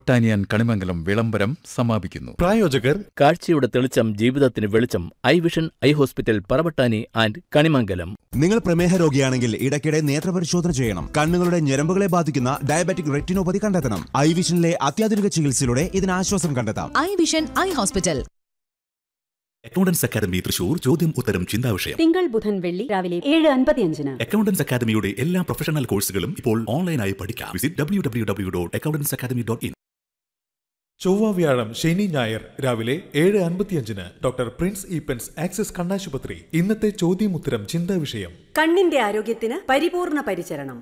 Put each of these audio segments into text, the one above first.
ടാനിയാൻ കണിമംഗലം വിളംബരം സമാപിക്കുന്നു പ്രായോജകർ കാഴ്ചയുടെ തെളിച്ചം ജീവിതത്തിന് വെളിച്ചം eye vision eye hospital Paravattani and Kanimangalam നിങ്ങൾ പ്രമേഹ രോഗിയാണെങ്കിൽ ഇടയ്ക്കിടെ നേത്രപരിശോധന ചെയ്യണം കണ്ണുകളുടെ ഞരമ്പുകളെ ബാധിക്കുന്ന ഡയബറ്റിക് റെറ്റിനോപ്പതി കണ്ടെത്തണം ഐ വിഷനിലെ അത്യാധുനിക ചികിത്സയിലൂടെ ഇതിന് ആശ്വാസം കണ്ടെത്താം eye vision eye hospital accountants academy Thrissur ചോദ്യം ഉത്തരം ചിന്താവിഷയം തിങ്കൾ ബുധൻ വെള്ളി രാവിലെ ഏഴ് അൻപത്തിയഞ്ചിന് അക്കൗണ്ടൻസ് അക്കാദമിയുടെ എല്ലാ പ്രൊഫഷണൽ കോഴ്സുകളും ഇപ്പോൾ ഓൺലൈനായി പഠിക്കാം visit W W W dot accountants academy dot in ചൊവ്വ വ്യാഴം ശനി ഞായർ രാവിലെ ഏഴ് അൻപത്തിയഞ്ചിന് ഡോക്ടർ പ്രിൻസ് ഈപ്പൻസ് ആക്സിസ് കണ്ണാശുപത്രി ഇന്നത്തെ ചോദ്യം ഉത്തരം ചിന്താ വിഷയം കണ്ണിന്റെ ആരോഗ്യത്തിന് പരിപൂർണ പരിചരണം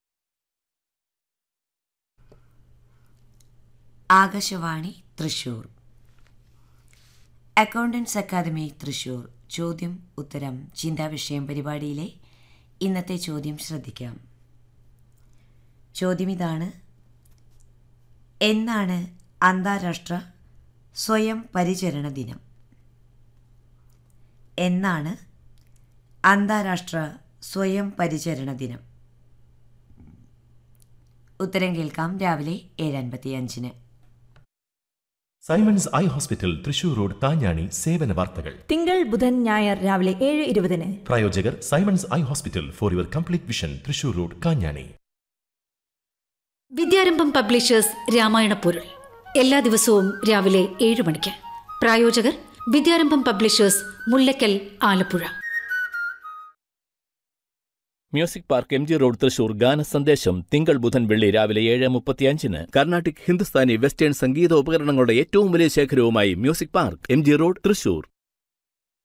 ആകാശവാണി തൃശൂർ അക്കൗണ്ടൻസ് അക്കാദമി തൃശൂർ ചോദ്യം ഉത്തരം ചിന്താവിഷയം പരിപാടിയിലെ ഇന്നത്തെ ചോദ്യം ശ്രദ്ധിക്കാം ചോദ്യം ഇതാണ് എന്നാണ് അന്താരാഷ്ട്ര സ്വയം പരിചരണ ദിനം എന്നാണ് അന്താരാഷ്ട്ര സ്വയം പരിചരണ ദിനം ഉത്തരം കേൾക്കാം രാവിലെ ഏഴ് അൻപത്തിയഞ്ചിന് Simons eye hospital Thrissur road താഞ്ഞാണി സേവന വാർത്തകൾ തിങ്കൾ ബുധൻ ഞായർ രാവിലെ ഏഴ് ഇരുപതിന് പ്രായോജകർ Simons eye hospital for your complete vision Thrissur road Kanjani Vidyarambham publishers Ramayana പൊരുൾ എല്ലാ ദിവസവും രാവിലെ ഏഴ് മണിക്ക് പ്രായോജകർ Vidyarambham publishers Mullakkal Alappuzha music park M G road Thrissur ഗാന സന്ദേശം തിങ്കൾ ബുധൻ വെള്ളി രാവിലെ ഏഴ് മുപ്പത്തിയഞ്ചിന് കർണാട്ടിക് ഹിന്ദുസ്ഥാനി വെസ്റ്റേൺ സംഗീത ഉപകരണങ്ങളുടെ ഏറ്റവും വലിയ ശേഖരവുമായി music park M G road Thrissur